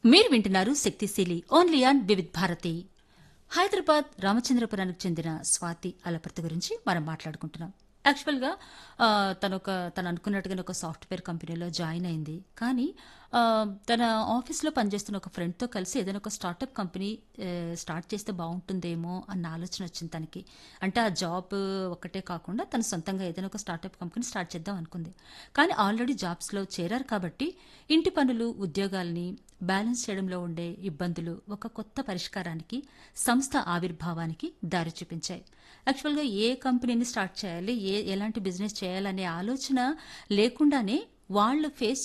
మీరు వింటున్నారు శక్తిశీలి ఓన్లీ ఆన్ వివిధ్ భారతి హైదరాబాద్ రామచంద్రపురానికి చెందిన స్వాతి అలపర్తి గురించి మనం మాట్లాడుకుంటున్నాం యాక్చువల్గా ఆ, తను ఒక తను అనుకున్నట్టుగానే ఒక సాఫ్ట్వేర్ కంపెనీలో జాయిన్ అయింది కానీ ఆ, తన ఆఫీస్లో పనిచేస్తున్న ఒక ఫ్రెండ్తో కలిసి ఏదైనా ఒక స్టార్టప్ కంపెనీ ఏ, స్టార్ట్ చేస్తే బాగుంటుందేమో అన్న ఆలోచన వచ్చింది తనకి అంటే ఆ జాబ్ ఒకటే కాకుండా తను సొంతంగా ఏదైనా ఒక స్టార్టప్ కంపెనీ స్టార్ట్ చేద్దాం అనుకుంది కానీ ఆల్రెడీ జాబ్స్లో చేరారు కాబట్టి ఇంటి పనులు ఉద్యోగాల్ని బ్యాలెన్స్ చేయడంలో ఉండే ఇబ్బందులు ఒక కొత్త పరిష్కారానికి సంస్థ ఆవిర్భావానికి దారి చూపించాయి యాక్చువల్గా ఏ కంపెనీని స్టార్ట్ చేయాలి ఏ ఎలాంటి బిజినెస్ చేయాలనే ఆలోచన లేకుండానే వాళ్ళు ఫేస్